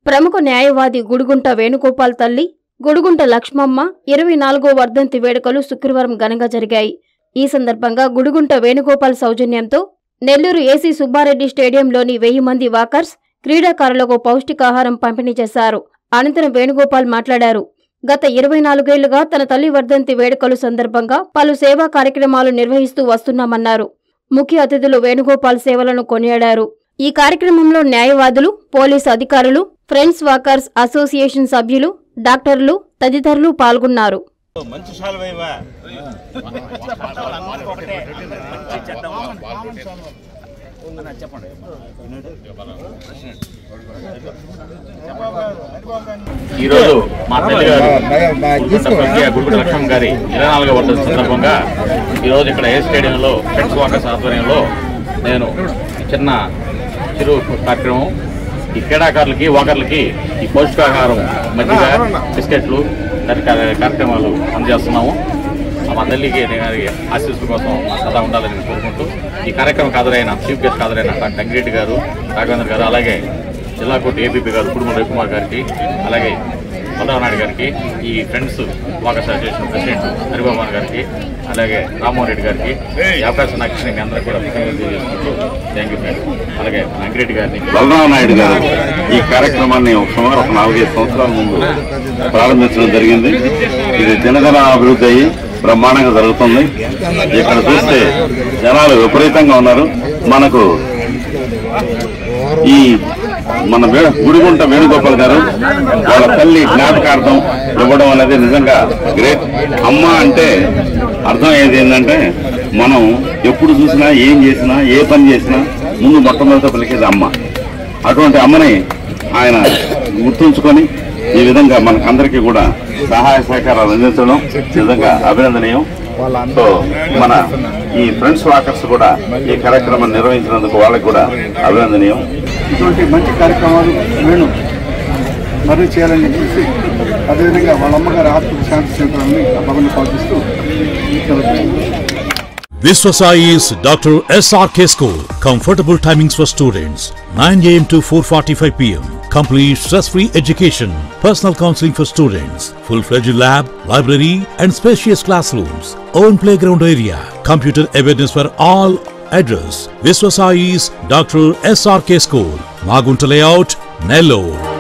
ప్రముఖ న్యాయవాది గుడిగుంట వేణుగోపాల్ తల్లి గుడిగుంట లక్ష్మమ్మ ఇరవై నాలుగో వర్ధంతి వేడుకలు శుక్రవారం ఘనంగా జరిగాయి ఈ సందర్భంగా గుడిగుంట వేణుగోపాల్ సౌజన్యంతో నెల్లూరు ఏసీ సుబ్బారెడ్డి స్టేడియంలోని వెయ్యి మంది వాకర్స్ క్రీడాకారులకు పౌష్టికాహారం పంపిణీ చేశారు అనంతరం వేణుగోపాల్ మాట్లాడారు గత ఇరవై నాలుగేళ్లుగా తన తల్లి వర్ధంతి వేడుకలు సందర్భంగా పలు సేవా కార్యక్రమాలు నిర్వహిస్తూ వస్తున్నామన్నారు ముఖ్య అతిథులు వేణుగోపాల్ సేవలను కొనియాడారు ఈ కార్యక్రమంలో న్యాయవాదులు పోలీసు అధికారులు ఫ్రెండ్స్ వాకర్స్ అసోసియేషన్ సభ్యులు డాక్టర్లు తదితరులు పాల్గొన్నారు మంచి సాల్వేవా ఈరోజు మా తల్లి గారు ప్రజ్ఞ గురుకుల లక్ష్మణ్ గారి ఇరవై నాలుగో వర్ధంతి సందర్భంగా ఈరోజు ఇక్కడ ఏ స్టేడియంలో ఫ్రెండ్స్ వాకర్స్ ఆధ్వర్యంలో నేను ఈ చిన్న చిరు కార్యక్రమం ఈ క్రీడాకారులకి వాకర్లకి ఈ పౌష్టికాహారం మజ్జిగ బిస్కెట్లు తదితర కార్యక్రమాలు అందజేస్తున్నాము మా తల్లికి గారి ఆశీస్సుల కోసం సదా ఉండాలని కోరుకుంటూ ఈ కార్యక్రమం హాజరైన చీఫ్ గెస్ట్ హాజరైన డాక్టర్ టంగిరెడ్డి గారు రాఘవేంద్ర గారు అలాగే జిల్లా కోర్టు ఏపీపీ గారు కుటుంబ రవికుమార్ గారికి అలాగే నాయుడు గారికి ఈ friends walk association president Haribabu గారికి అలాగే రామ్మోహన్ రెడ్డి గారికి ఈ అవకాశం నాకు ఇచ్చిన మీ అందరికీ కూడా కృతజ్ఞతలు చేసుకుంటూ థ్యాంక్ యూ ఫ్రెండ్స్ అలాగే అంకిరెడ్డి గారిని బలరామ నాయుడు గారు ఈ కార్యక్రమాన్ని ఒక సుమారు ఒక నాలుగైదు సంవత్సరాల ముందు ప్రారంభించడం జరిగింది ఇది దినదిన అభివృద్ధి అయ్యి బ్రహ్మాండంగా జరుగుతుంది ఇక్కడ చూస్తే జనాలు విపరీతంగా ఉన్నారు మనకు ఈ మన వే- గుడిగుంట వేణుగోపాల్ గారు వాళ్ళ తల్లి జ్ఞాపకార్థం ఇవ్వడం అనేది నిజంగా గ్రేట్ అమ్మ అంటే అర్థం అయ్యేది ఏంటంటే మనం ఎప్పుడు చూసినా ఏం చేసినా ఏ పని చేసినా ముందు మొట్టమొదట పలికేది అమ్మ అటువంటి అమ్మని ఆయన గుర్తుంచుకొని ఈ విధంగా మనకందరికీ కూడా సహాయ సహకారాలు అందించడం నిజంగా అభినందనీయం సో మన ఈ ఫ్రెండ్స్ వాకర్స్ కూడా ఈ కార్యక్రమాన్ని నిర్వహించినందుకు వాళ్ళకి కూడా అభినందనీయం ఇటువంటి మంచి కార్యక్రమాలు నేను మరీ చేయాలని చెప్పేసి అదేవిధంగా వాళ్ళ అమ్మగారి ఆత్మకు శాంతి చేకూరాలని భగవాన్ని ప్రార్థిస్తూ సెలవు Viswasai is Dr. SRK School. Comfortable timings for students 9 am to 4:45 pm. Complete stress-free education. Personal counseling for students. Full-fledged lab, library, and spacious classrooms. Own playground area. Computer awareness for all. Address: Viswasai is Dr. SRK School. Magunta Layout, Nellore.